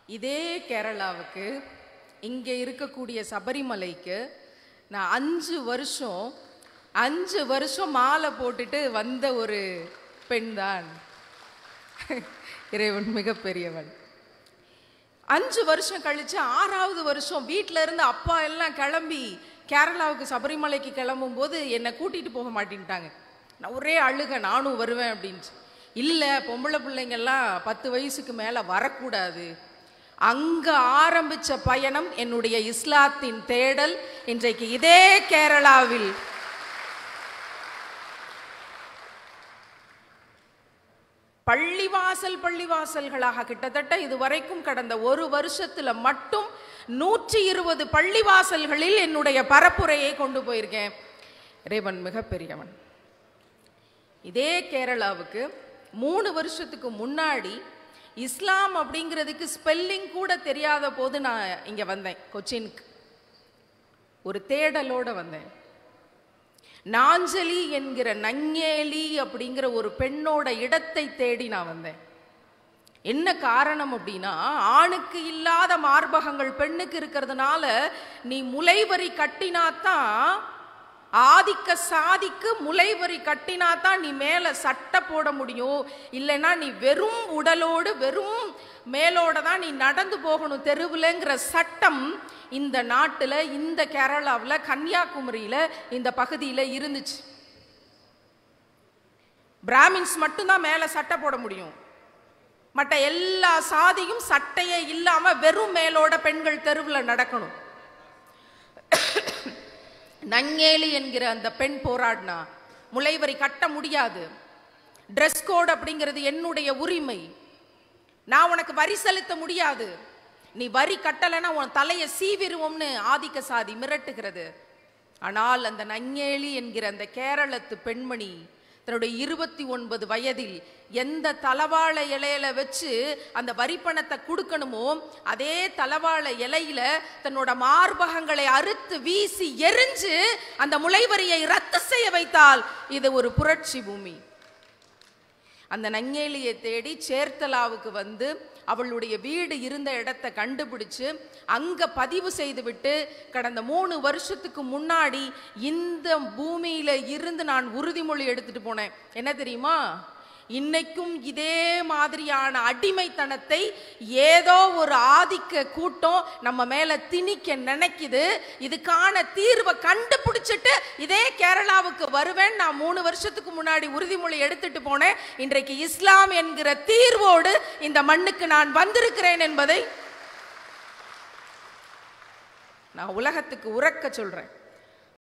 இதே கேரளாவுக்கு இங்கே இருக்கக்கூடிய சபரிமலைக்கு நான் அஞ்சு வருஷம் அஞ்சு வருஷம் மாலை போட்டுட்டு வந்த ஒரு பெண் தான் இறைவன் மிகப்பெரியவன் அஞ்சு வருஷம் கழிச்சு ஆறாவது வருஷம் வீட்ல இருந்து அப்பா எல்லாம் கிளம்பி கேரளாவுக்கு சபரிமலைக்கு கிளம்பும் போது என்னை கூட்டிட்டு போக மாட்டேன்ட்டாங்க நான் ஒரே அழுக நானும் வருவேன் அப்படின்ட்டு இல்லை பொம்பளை பிள்ளைங்கெல்லாம் பத்து வயசுக்கு மேலே வரக்கூடாது அங்க ஆரம்பிச்ச பயணம் என்னுடைய இஸ்லாத்தின் தேடல் இன்றைக்கு இதே கேரளாவில் பள்ளிவாசல் பள்ளிவாசல்களாக கிட்டத்தட்ட இதுவரைக்கும் கடந்த ஒரு வருஷத்துல மட்டும் நூற்றி இருபது பள்ளிவாசல்களில் என்னுடைய பரப்புரையை கொண்டு போயிருக்கேன் இறைவன் மிகப்பெரியவன் இதே கேரளாவுக்கு மூணு வருஷத்துக்கு முன்னாடி இஸ்லாம் அப்படிங்கிறதுக்கு ஸ்பெல்லிங் கூட தெரியாத போது நான் இங்க வந்தேன் கொச்சினுக்கு ஒரு தேடலோட வந்தேன் நாஞ்சலி என்கிற நங்கேலி அப்படிங்கிற ஒரு பெண்ணோட இடத்தை தேடி நான் வந்தேன் என்ன காரணம் அப்படின்னா ஆணுக்கு இல்லாத மார்பகங்கள் பெண்ணுக்கு இருக்கிறதுனால நீ முளைவரி கட்டினாதான் ஆதிக்க சாதிக்கு முளைவரி கட்டினாதான் நீ மேல சட்டை போட முடியும் இல்லைன்னா நீ வெறும் உடலோடு வெறும் மேலோட தான் நீ நடந்து போகணும் தெருவுலங்கிற சட்டம் இந்த நாட்டுல இந்த கேரளாவில் கன்னியாகுமரியில இந்த பகுதியில இருந்துச்சு பிராமின்ஸ் மட்டும்தான் மேல சட்டை போட முடியும் மற்ற எல்லா சாதியும் சட்டையே இல்லாம வெறும் மேலோட பெண்கள் தெருவில் நடக்கணும் நங்கேலி என்கிற அந்த பெண் போராடினா முளைவரி கட்ட முடியாது ட்ரெஸ் கோட் அப்படிங்கிறது என்னுடைய உரிமை நான் உனக்கு வரி செலுத்த முடியாது நீ வரி கட்டலைன்னா உன் தலையை சீவிருவோம்னு ஆதிக்க சாதி மிரட்டுகிறது ஆனால் அந்த நங்கேலி என்கிற அந்த கேரளத்து பெண்மணி தன்னுடைய இருபத்தி ஒன்பது வயதில் எந்த தலவாழை இலையில வச்சு அந்த வரி பணத்தை கொடுக்கணுமோ அதே தலவாழை இலையில தன்னோட மார்பகங்களை அறுத்து வீசி எரிஞ்சு அந்த முளைவரியை ரத்து செய்ய வைத்தால் இது ஒரு புரட்சி பூமி அந்த நங்கேலியை தேடி சேர்த்தலாவுக்கு வந்து அவளுடைய வீடு இருந்த இடத்தை கண்டுபிடிச்சு அங்க பதிவு செய்துவிட்டு கடந்த மூணு வருஷத்துக்கு முன்னாடி இந்த பூமியில இருந்து நான் உறுதிமொழி எடுத்துட்டு போனேன் என்ன தெரியுமா இன்னைக்கும் இதே மாதிரியான அடிமைத்தனத்தை ஏதோ ஒரு ஆதிக்க கூட்டம் நம்ம மேல திணிக்க நினைக்குது இதுக்கான தீர்வை கண்டுபிடிச்சிட்டு இதே கேரளாவுக்கு வருவேன் நான் மூணு வருஷத்துக்கு முன்னாடி உறுதிமொழி எடுத்துட்டு போனேன் இன்றைக்கு இஸ்லாம் என்கிற தீர்வோடு இந்த மண்ணுக்கு நான் வந்திருக்கிறேன் என்பதை நான் உலகத்துக்கு உறக்க சொல்றேன்